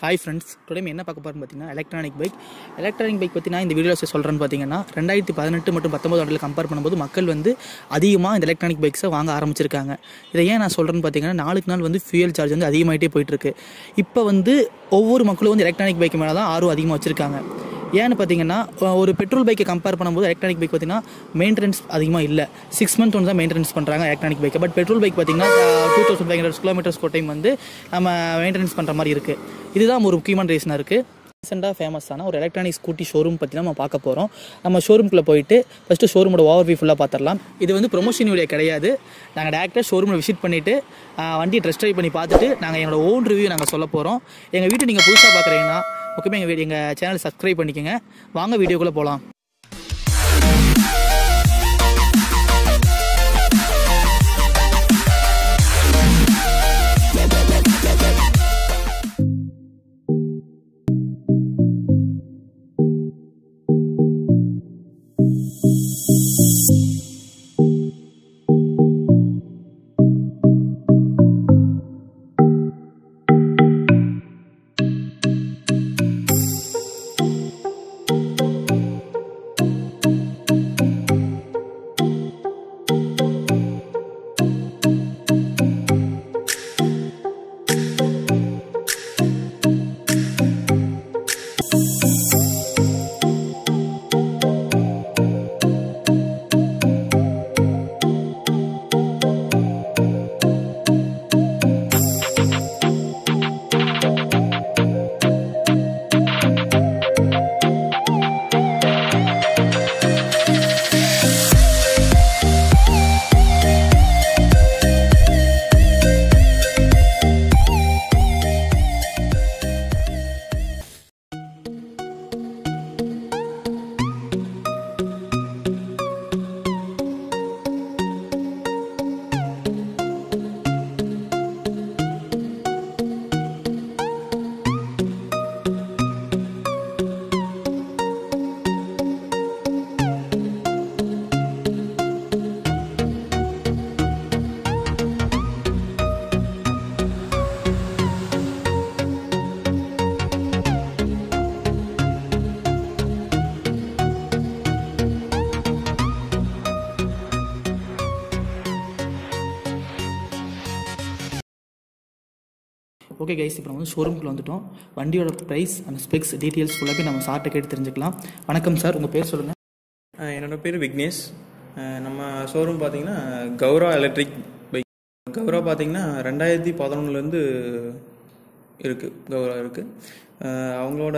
Hi friends today என்ன பார்க்க போகிறோம்னு பார்த்தீங்கன்னா எலக்ட்ரானிக் பைக் எலக்ட்ரானிக் பைக் பற்றி நான் இந்த வீடியோவில் சொல்கிறேன்னு பார்த்தீங்கன்னா ரெண்டாயிரத்தி பதினெட்டு மற்றும் பத்தொம்பது ஆண்டில் கம்பேர் பண்ணும்போது மக்கள் வந்து அதிகமாக இந்த எலக்ட்ரானிக் பைக்ஸை வாங்க ஆரம்பிச்சிருக்காங்க இதை ஏன் நான் சொல்கிறேன்னு பார்த்தீங்கன்னா நாளுக்கு நாள் வந்து ஃபியூயல் சார்ஜ் வந்து அதிகமாகிட்டே போயிட்டுருக்கு இப்போ வந்து ஒவ்வொரு மக்களும் வந்து எலக்ட்ரானிக் பைக் மேலே தான் ஆர்வம் அதிகமாக வச்சுருக்காங்க ஏன்னு பார்த்தீங்கன்னா ஒரு பெட்ரோல் பைக்கை கம்பேர் பண்ணும்போது எலக்ட்ரானிக் பைக் பார்த்தீங்கன்னா மெயின்டெனன்ஸ் அதிகமாக இல்லை சிக்ஸ் மந்த் ஒன்று தான் மெயின்டெனன்ஸ் பண்ணுறாங்க எலக்ட்ரானிக் பைக்கை பட் பெட்ரோல் பைக் பார்த்தீங்கன்னா two thousand five hundred kilometres time வந்து நம்ம மெயின்டெனன்ஸ் பண்ணுற மாதிரி இருக்குது இதுதான் ஒரு முக்கியமான ரீசனாக இருக்குது ரீசெண்டாக ஃபேமஸான ஒரு எலக்ட்ரானிக் ஸ்கூட்டி ஷோரூம் பற்றி நம்ம பார்க்க போகிறோம் நம்ம ஷோரூம்குள்ளே போயிட்டு ஃபஸ்ட்டு ஷோரூமோட ஓவர் வியூ ஃபுல்லாக பார்த்துடலாம் இது வந்து ப்ரொமோஷன் வீடியோ கிடையாது நாங்கள் டேரெக்டாக ஷோரூமில் விசிட் பண்ணிவிட்டு வண்டியை ட்ரெஸ் ட்ரைவ் பண்ணி பார்த்துட்டு நாங்கள் எங்களோட ஓன் ரிவ்யூ நாங்கள் சொல்ல போகிறோம் எங்கள் வீட்டை நீங்கள் புதுசாக பார்க்குறீங்கன்னா முக்கியமாக எங்கள் வீடு எங்கள் சேனல் சப்ஸ்கிரைப் பண்ணிக்கோங்க வாங்க வீடியோக்குள்ளே போகலாம் ஓகே கைஸ் இப்போ நம்ம வந்து ஷோரூம்குள்ள வந்துட்டோம் வண்டியோட ப்ரைஸ் அந்த ஸ்பெக்ஸ் டீட்டெயில்ஸ் ஃபுல்லாக நம்ம சார்ட்டை கேட்டு தெரிஞ்சுக்கலாம் வணக்கம் சார் உங்கள் பேர் சொல்லுங்கள் அஹ் என்னோட பேர் விக்னேஷ் அஹ் நம்ம ஷோரூம் பார்த்தீங்கன்னா கௌரா எலக்ட்ரிக் பைக் கௌரா பார்த்தீங்கன்னா ரெண்டாயிரத்தி பதினொன்றுலேருந்து இருக்குது கௌரா இருக்குது அவங்களோட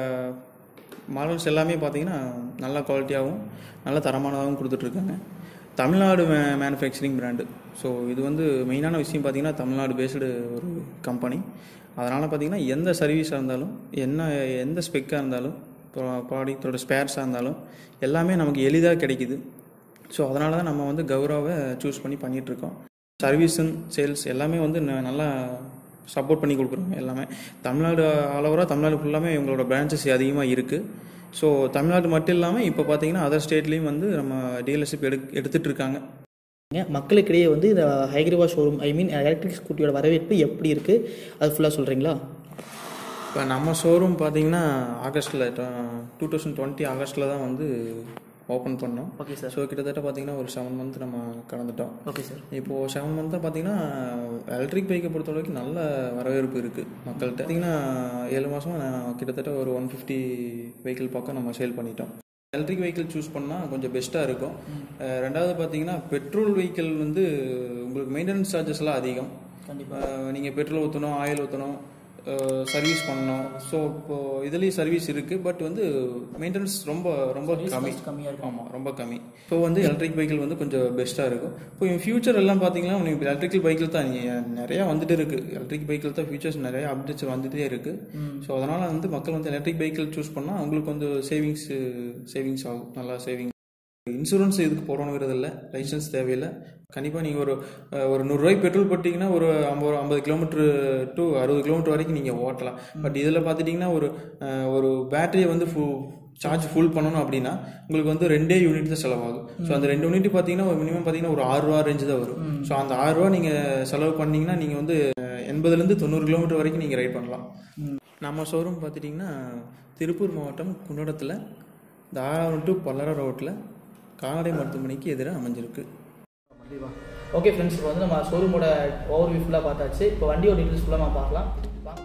மாடல்ஸ் எல்லாமே பார்த்தீங்கன்னா நல்ல குவாலிட்டியாகவும் நல்ல தரமானதாகவும் கொடுத்துட்ருக்காங்க தமிழ்நாடு மே மேனுஃபேக்சரிங் பிராண்டு ஸோ இது வந்து மெயினான விஷயம் பார்த்தீங்கன்னா தமிழ்நாடு பேஸ்டு ஒரு கம்பெனி அதனால் பார்த்தீங்கன்னா எந்த சர்வீஸாக இருந்தாலும் என்ன எந்த ஸ்பெக்காக இருந்தாலும் ப்ராடக்டோட ஸ்பேர்ஸாக இருந்தாலும் எல்லாமே நமக்கு எளிதாக கிடைக்குது ஸோ அதனால தான் நம்ம வந்து கௌரவை சூஸ் பண்ணி பண்ணிகிட்ருக்கோம் சர்வீஸும் சேல்ஸ் எல்லாமே வந்து ந- நல்லா சப்போர்ட் பண்ணி கொடுக்குறோம் எல்லாமே தமிழ்நாடு ஆல் ஓவராக தமிழ்நாடு ஃபுல்லாமே இவங்களோட பிரான்ச்சஸ் அதிகமாக இருக்குது ஸோ தமிழ்நாடு மட்டும் இல்லாமல் இப்போ பார்த்தீங்கன்னா அதர் ஸ்டேட்லேயும் வந்து நம்ம டீலர்ஷிப் எடு எடுத்துகிட்டு இருக்காங்க மக்களுக்கிடையே வந்து இந்த ஹைகிரிவா ஷோரூம் ஐ மீன் எலக்ட்ரிக் ஸ்கூட்டியோட வரவேற்பு எப்படி இருக்குது அது ஃபுல்லாக சொல்கிறீங்களா இப்போ நம்ம ஷோரூம் பார்த்தீங்கன்னா ஆகஸ்ட்டில் டூ தௌசண்ட் டுவெண்ட்டி ஆகஸ்ட்டில் தான் வந்து ஓப்பன் பண்ணோம் ஓகே சார் ஸோ கிட்டத்தட்ட பார்த்தீங்கன்னா ஒரு செவன் மந்த் நம்ம கடந்துட்டோம் ஓகே சார் இப்போது செவன் மந்த்தாக பார்த்தீங்கன்னா எலக்ட்ரிக் பைக்கை பொறுத்த வரைக்கும் நல்ல வரவேற்பு இருக்குது மக்கள்கிட்ட பார்த்தீங்கன்னா ஏழு மாதமாக நான் கிட்டத்தட்ட ஒரு ஒன் ஃபிஃப்டி வெஹிக்கிள் பக்கம் நம்ம சேல் பண்ணிட்டோம் எலக்ட்ரிக் வெஹிக்கிள் சூஸ் பண்ணால் கொஞ்சம் பெஸ்ட்டாக இருக்கும் அஹ் ரெண்டாவது பார்த்தீங்கன்னா பெட்ரோல் வெஹிக்கிள் வந்து உங்களுக்கு மெயின்டெனன்ஸ் சார்ஜஸ் எல்லாம் அதிகம் கண்டிப்பாக நீங்கள் பெட்ரோல் ஊற்றணும் ஆயில் ஊற்றணும் சர்வீஸ் பண்ணணும் ஸோ இப்போது இதுலேயும் சர்வீஸ் இருக்குது பட் வந்து மெயின்டெனன்ஸ் ரொம்ப ரொம்ப கம்மி கம்மியாக இருக்கும் ஆமாம் ரொம்ப கம்மி ஸோ வந்து எலக்ட்ரிக் வெஹிக்கிள் வந்து கொஞ்சம் பெஸ்ட்டாக இருக்கும் இப்போ இன் ஃபியூச்சர் எல்லாம் பார்த்தீங்கன்னா உங்களுக்கு எலக்ட்ரிக்கல் பைக்கில் தான் நீ- நிறையா வந்துட்டு இருக்கு எலக்ட்ரிக் பைக்கில் தான் ஃபியூச்சர்ஸ் நிறைய அப்டேட்ஸ் வந்துட்டே இருக்கு ஸோ அதனால் வந்து மக்கள் வந்து எலக்ட்ரிக் பைக்கிள் சூஸ் பண்ணால் அவங்களுக்கு வந்து சேவிங்ஸ் சேவிங்ஸ் ஆகும் நல்லா சேவிங் இன்சூரன்ஸ் இதுக்கு போடணுங்கிறது இல்லை லைசன்ஸ் தேவையில்லை கண்டிப்பாக நீங்கள் ஒரு அஹ், ஒரு நூறுரூவாய்க்கு பெட்ரோல் போட்டிங்கன்னா ஒரு ஐம்பது ஐம்பது கிலோமீட்டர் டு அறுபது கிலோமீட்டர் வரைக்கும் நீங்கள் ஓட்டலாம் பட் இதில் பார்த்துட்டிங்கன்னா ஒரு அஹ், ஒரு பேட்டரியை வந்து ஃபுல் சார்ஜ் ஃபுல் பண்ணணும் அப்படின்னா உங்களுக்கு வந்து ரெண்டே யூனிட் தான் செலவாகும் ஸோ அந்த ரெண்டு யூனிட் பார்த்தீங்கன்னா ஒரு மினிமம் பார்த்தீங்கன்னா ஒரு ஆறு ரூபா ரேஞ்சு தான் வரும் ஸோ அந்த ஆறு ரூபா நீங்கள் செலவு பண்ணீங்கன்னா நீங்கள் வந்து அஹ், எண்பதுலேருந்து தொண்ணூறு கிலோமீட்டர் வரைக்கும் நீங்கள் ரைட் பண்ணலாம் நம்ம ஷோரூம் பார்த்துட்டிங்கன்னா திருப்பூர் மாவட்டம் குன்னடத்தில் தாராபுரம் டு பல்லடம் ரோட்டில் கால்நடை மருத்துவமனைக்கு எதிராக அமைஞ்சிருக்கு ஓகே ஃப்ரெண்ட்ஸ் இப்போ வந்து நம்ம ஷோரூமோட ஓவர் வியூ ஃபுல்லாக பார்த்தாச்சு இப்போ வண்டியோட டீட்டெயில்ஸ் ஃபுல்லாக நம்ம பார்க்கலாம் வாங்க.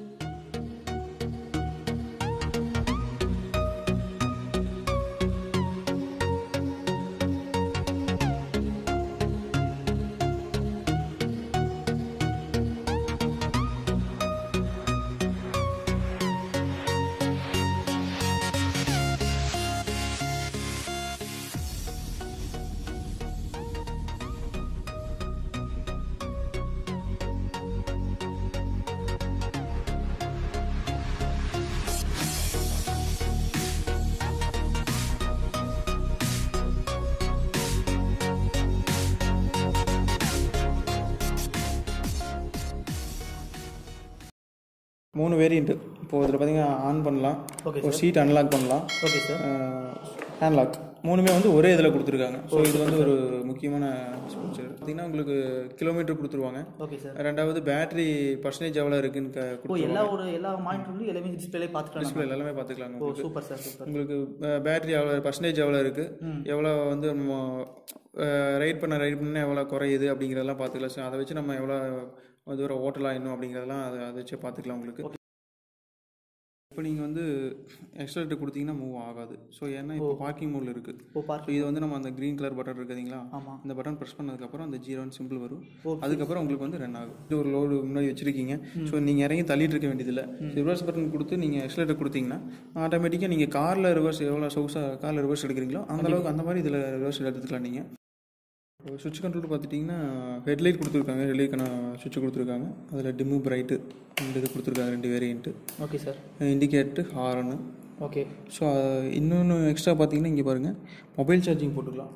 மூணு வேரியண்ட்டு இப்போ இதில் பார்த்தீங்கன்னா ஆன் பண்ணலாம் Okay, ஒரு சீட் அன்லாக் பண்ணலாம் ஓகே சார் ஹேண்ட்லாக் மூணுமே வந்து ஒரே இதில் கொடுத்துருக்காங்க ஸோ இது வந்து ஒரு முக்கியமான ஸ்பீச்சர் பார்த்தீங்கன்னா உங்களுக்கு கிலோமீட்டர் கொடுத்துருவாங்க ஓகே சார் ரெண்டாவது பேட்டரி பர்சன்டேஜ் எவ்வளோ இருக்குன்னு க- ஓ கொடுத்துருவாங்க எல்லா ஒரு எல்லா மானிட்டர்லையும் எல்லாமே டிஸ்பிளே பார்த்துக்கலாம் டிஸ்பிளே எல்லாமே பார்த்துக்கலாங்க ஓ உங்களுக்கு சூப்பர் சார் சூப்பர் உங்களுக்கு பேட்டரி எவ்வளோ பர்சன்டேஜ் எவ்வளோ இருக்குது எவ்வளோ வந்து நம்ம ரைட் பண்ண ரைட் பண்ண எவ்வளோ குறையுது அப்படிங்கிறதெல்லாம் பார்த்துக்கலாம் ஸோ அதை வச்சு நம்ம எவ்வளோ தூரம் ஓட்டலாம் இன்னும் அப்படிங்கிறதெல்லாம் அதை அதை வச்சு பார்த்துக்கலாம் உங்களுக்கு இப்போ நீங்கள் வந்து எக்ஸ்ட்ரேட்டர் கொடுத்தீங்கன்னா மூவ் ஆகாது ஸோ ஏன்னா இப்போ பார்க்கிங் மோடில் இருக்குது ஓ பார்க் ஸோ இது வந்து நம்ம அந்த க்ரீன் கலர் பட்டன் இருக்குதுங்களா ஆமாம் இந்த பட்டன் ப்ரெஸ் பண்ணதுக்கப்புறம் அந்த ஜீரோன்னு சிம்பிள் வரும் ஓ, அதுக்கப்புறம் உங்களுக்கு வந்து ரன் ஆகும் இது ஒரு லோடு முன்னாடி வச்சிருக்கீங்க ஸோ நீங்கள் இறங்கி தள்ளிட்டு இருக்க வேண்டியதில்லை ரிவர்ஸ் பட்டன் கொடுத்து நீங்கள் எக்ஸ்லேட்டர் கொடுத்தீங்கன்னா ஆட்டோமேட்டிக்காக நீங்கள் காரில் ரிவர்ஸ் எவ்வளோ சொகுசாக காரில் ரிவர்ஸ் எடுக்கிறீங்களோ அந்த அளவுக்கு அந்த மாதிரி இதில் ரிவர்ஸ் எடுத்துக்கலாம் நீங்கள் சுவிட்ச் கண்ட்ரோல் பார்த்துட்டிங்கன்னா ஹெட்லைட் கொடுத்துருக்காங்க ஹெட்லைட்க்கான சுவிட்ச் கொடுத்துருக்காங்க அதில் டிம்மு பிரைட்டு ரெண்டு இது கொடுத்துருக்காங்க ரெண்டு variant okay sir indicator horn okay so இன்னொன்று எக்ஸ்ட்ரா பார்த்தீங்கன்னா இங்கே பாருங்கள் மொபைல் சார்ஜிங் போட்டுக்கலாம்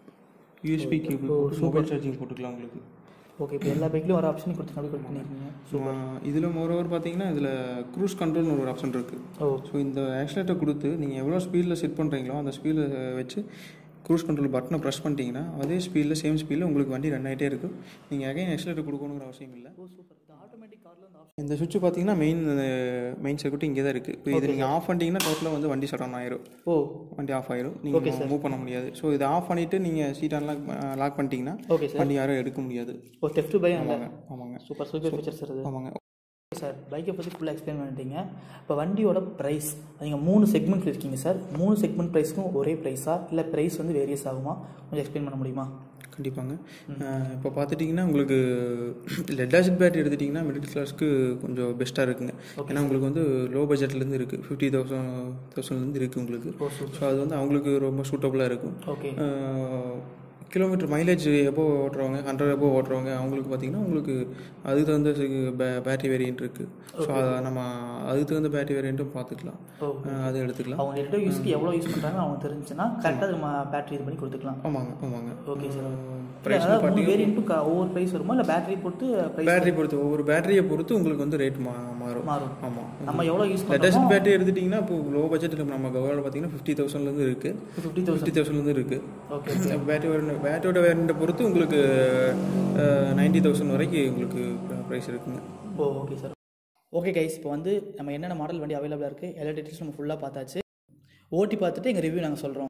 யூஎஸ்பி கேபிள் போட்டு மொபைல் சார்ஜிங் போட்டுக்கலாம் உங்களுக்கு ஓகே இப்போ எல்லா பைக்லையும் வர ஆப்ஷன் கொடுத்து அப்படி பண்ணியிருக்கீங்க இதில் மோரோவர் பார்த்தீங்கன்னா இதில் க்ரூஸ் கண்ட்ரோல்னு ஒரு ஆப்ஷன் இருக்குது ஓ ஸோ இந்த ஆக்சிலேட்டர் கொடுத்து நீங்கள் எவ்வளோ ஸ்பீடில் செட் பண்ணுறீங்களோ அந்த ஸ்பீடில் வச்சு க்ரூஸ் கண்ட்ரோல் பட்டனை ப்ரெஸ் பண்ணிட்டீங்கன்னா அதே ஸ்பீடில் சேம் ஸ்பீடில் உங்களுக்கு வண்டி ரன் ஆகிட்டே இருக்கும் நீங்கள் அகைன் ஆக்சிலேட்டர் கொடுக்கணுங்கிற அவசியம் இல்லை ஓ சூப்பர் இந்த ஆட்டோமேட்டிக் காரில் இந்த ஆப்ஷன் இந்த சுவிட்ச் பார்த்தீங்கன்னா மெயின் மெயின் சர்க்கியூட் இங்கே தான் இருக்குது இப்போ இது நீங்கள் ஆஃப் பண்ணிட்டீங்கன்னா டோட்டலாக வந்து வண்டி ஷட் ஆன் ஆயிரும் ஓ வண்டி ஆஃப் ஆயிரும் நீங்கள் மூவ் பண்ண முடியாது ஸோ இதை ஆஃப் பண்ணிவிட்டு நீங்கள் சீட் அன்லாக் லாக் பண்ணிட்டீங்கன்னா ஓகே சார் வண்டி யாரும் எடுக்க முடியாது ஓ டெஃப்ட் பை அந்த ஆமாங்க ஆமாங்க சூப்பர் சூப்பர் ஃபீச்சர்ஸ் இருக்குது ஆமாங்க சார் பைக்கை பற்றி ஃபுல்லாக எக்ஸ்பிளைன் பண்ணிட்டீங்க இப்போ வண்டியோட ப்ரைஸ் நீங்கள் மூணு செக்மெண்ட்டில் இருக்கீங்க சார் மூணு செக்மெண்ட் ப்ரைஸ்க்கும் ஒரே ப்ரைஸா இல்லை ப்ரைஸ் வந்து வேரியஸ் ஆகுமா கொஞ்சம் எக்ஸ்பிளைன் பண்ண முடியுமா கண்டிப்பாங்க அஹ் இப்போ பார்த்துட்டிங்கன்னா உங்களுக்கு லெட் ஆசிட் பேட்டரி எடுத்துட்டிங்கன்னா மிடில் கிளாஸ்க்கு கொஞ்சம் பெஸ்ட்டாக இருக்குங்க ஏன்னா உங்களுக்கு வந்து லோ பட்ஜெட்லேருந்து இருக்குது ஃபிஃப்டி தௌசண்ட் தௌசண்ட்லேருந்து இருக்குது உங்களுக்கு ஸோ அது வந்து அவங்களுக்கு ரொம்ப சூட்டபுளாக இருக்கும் ஓகே கிலோமீட்டர் மைலேஜ் எப்போ ஓட்டுறவங்க ஹண்ட்ரட் எப்போ ஓட்டுறவங்க அவங்களுக்கு பார்த்தீங்கன்னா உங்களுக்கு அதுக்கு தகுந்த பேட்டரி வேரியன்ட் இருக்குது ஸோ அதை நம்ம அதுக்கு தகுந்த பேட்டரி வேரியண்ட்டும் பார்த்துக்கலாம் ஓ. அஹ் அது எடுத்துக்கலாம் அவங்க எட்டு யூஸ்க்கு எவ்வளோ யூஸ் பண்ணுறாங்க அவங்க தெரிஞ்சுன்னா கரெக்டாக நம்ம பேட்டரி இது பண்ணி கொடுத்துக்கலாம் ஆமாங்க ஆமாங்க ஓகே சார் ப்ரைஸ் அதாவது மூணு வேரியண்ட்டும் ஒவ்வொரு ப்ரைஸ் வருமா இல்லை பேட்டரி போட்டு ப்ரைஸ் பேட்டரி பொறுத்து ஒவ்வொரு பேட்டரியை பொறுத்து உங்களுக்கு வந்து ரேட் மா மாறும் மாறும் ஆமாம் நம்ம எவ்வளோ யூஸ் பண்ணுறோம் லெட்டஸ்ட் பேட்டரி எடுத்துட்டிங்கன்னா இப்போ லோ பட்ஜெட்டில் நம்ம கவர்மெண்ட் பார்த்தீங்கன்னா ஃபிஃப்டி தௌசண்ட்லேருந்து இருக்குது ஃபிஃப்டி தௌசண்ட் ஃபிஃப்டி தௌசண்ட்லேருந்து இருக்குது ஓகே பேட்டரி வேரியண்ட் பேட்டரியோட வேரியண்ட்டை பொறுத்து உங்களுக்கு நைன்ட்டி தௌசண்ட் வரைக்கும் உங்களுக்கு ப்ரைஸ் இருக்குங்க oh okay sir okay guys இப்போ வந்து நம்ம என்னென்ன மாடல் வண்டி அவைலபிளாக இருக்குது எல்லா டீட்டெயில்ஸ் நம்ம ஃபுல்லாக பார்த்தாச்சு ஓட்டி பார்த்துட்டு எங்கள் ரிவ்யூ நாங்கள் சொல்கிறோம்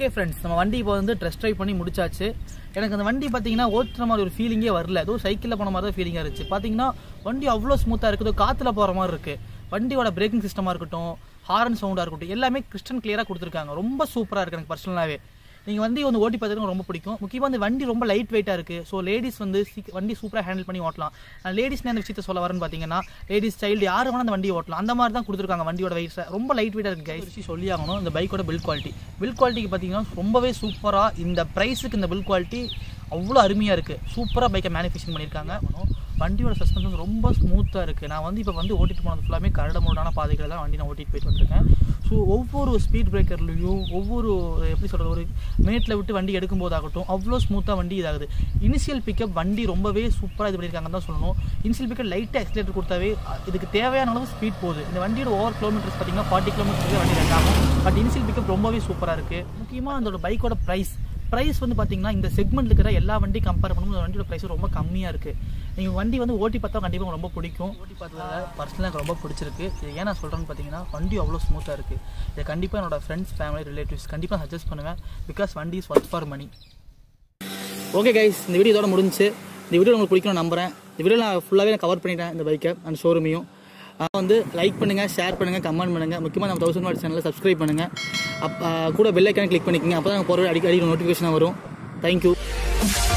ஓகே ஃப்ரெண்ட்ஸ் நம்ம வண்டி இப்போ வந்து ட்ரெஸ் ட்ரைவ் பண்ணி முடிச்சாச்சு எனக்கு அந்த வண்டி பார்த்தீங்கன்னா ஓட்டுற மாதிரி ஒரு ஃபீலிங்கே வரல ஏதோ சைக்கிளில் போன மாதிரி தான் ஃபீலிங்காக இருந்துச்சு பார்த்தீங்கன்னா வண்டி அவ்வளோ ஸ்மூத்தாக இருக்குது காற்றுல போகிற மாதிரி இருக்குது வண்டியோட பிரேக்கிங் சிஸ்டமாக இருக்கட்டும் ஹாரன் சவுண்டாக இருக்கட்டும் எல்லாமே கிறிஸ்டன் கிளியராக கொடுத்துருக்காங்க ரொம்ப சூப்பராக இருக்குது எனக்கு பர்சனலாகவே நீங்கள் வண்டி வந்து ஓட்டி பார்த்துட்டு ரொம்ப பிடிக்கும் முக்கியமாக இந்த வண்டி ரொம்ப லைட் வெயிட்டாக இருக்குது ஸோ லேடிஸ் வந்து சீக்க- வண்டி சூப்பராக ஹேண்டில் பண்ணி ஓட்டலாம் லேடிஸ் அந்த விஷயத்தை சொல்ல வரேன்னு பார்த்தீங்கன்னா லேடிஸ் சைல்டு யார் வேணால் அந்த வண்டியை ஓட்டலாம் அந்த மாதிரி தான் கொடுத்துருக்காங்க வண்டியோட வெயிட் ரொம்ப லைட் வெயிட்டாக இருக்குது கைஸ் சொல்லி ஆகணும் இந்த பைக்கோட பில் குவாலிட்டி பில் குவாலிட்டிக்கு பார்த்தீங்கன்னா ரொம்பவே சூப்பராக இந்த ப்ரைஸுக்கு இந்த பில் குவாலிட்டி அவ்வளோ அருமையாக இருக்குது சூப்பராக பைக்கை மேனுஃபேக்சரிங் பண்ணியிருக்காங்க வண்டியோட சஸ்பென்ஷன் ரொம்ப ஸ்மூத்தாக இருக்குது நான் வந்து இப்போ வந்து ஓட்டிட்டு போனது ஃபுல்லாமே கரடு முரடான பாதைகள் தான் வண்டி நான் ஓட்டிட்டு போயிட்டு வந்திருக்கேன் ஸோ ஒவ்வொரு ஸ்பீட் பிரேக்கர்லையும் ஒவ்வொரு எப்படி சொல்கிறது ஒரு மேட்டில் விட்டு வண்டி எடுக்கும்போது ஆகட்டும் அவ்வளோ ஸ்மூத்தாக வண்டி இதாகுது இனிஷியல் பிக்கப் வண்டி ரொம்பவே சூப்பராக இது பண்ணியிருக்காங்கன்னு தான் சொல்லணும் இனிஷியல் பிக்கப் லைட்டாக எக்ஸலேட்டர் கொடுத்தாவே அ, இதுக்கு தேவையான அளவு ஸ்பீட் போகுது இந்த வண்டியோட ஓவர் கிலோமீட்டர்ஸ் பார்த்தீங்கன்னா ஃபார்ட்டி கிலோமீட்டருக்கு வண்டி ரன் ஆகும் பட் இனிஷியல் பிக்கப் ரொம்பவே சூப்பராக இருக்குது முக்கியமாக அதோட பைக்கோட ப்ரைஸ் ப்ரைஸ் வந்து பார்த்தீங்கன்னா இந்த செக்மெண்ட் இருக்கிற எல்லா வண்டி கம்பேர் பண்ணும்போது இந்த வண்டியோட ப்ரைஸ் ரொம்ப கம்மியாக இருக்குது நீங்கள் வண்டி வந்து ஓட்டி பார்த்தா கண்டிப்பாக உங்களுக்கு ரொம்ப பிடிக்கும் ஓட்டி பார்த்ததில் பர்சனலாக எனக்கு ரொம்ப பிடிச்சிருக்கு இது ஏன் நான் சொல்கிறேன்னு பார்த்தீங்கன்னா வண்டி அவ்வளோ ஸ்மூத்தாக இருக்குது இதை கண்டிப்பாக என்னோட ஃப்ரெண்ட்ஸ் ஃபேமிலி ரிலேட்டிவ்ஸ் கண்டிப்பாக சஜஸ்ட் பண்ணுவேன் பிகாஸ் வண்டி is work for money okay guys இந்த வீடியோ இதோட முடிஞ்சுச்சு இந்த வீடியோ உங்களுக்கு பிடிக்கும் நம்புறேன் இந்த வீடியோ நான் ஃபுல்லாகவே நான் கவர் பண்ணிட்டேன் இந்த பைக்கை அந்த ஷோரூமையும் வந்து லைக் பண்ணுங்கள் ஷேர் பண்ணுங்கள் கமெண்ட் பண்ணுங்கள் முக்கியமாக நம்ம தௌசண்ட் வாட் சேனலில் சப்ஸ்கிரைப் பண்ணுங்கள் அப் ஆ, கூட பெல் ஐக்கான கிளிக் பண்ணிக்கோங்க அப்போ தான் போகிற அடிக்கடி நோட்டிஃபிகேஷனாக வரும் தேங்க்யூ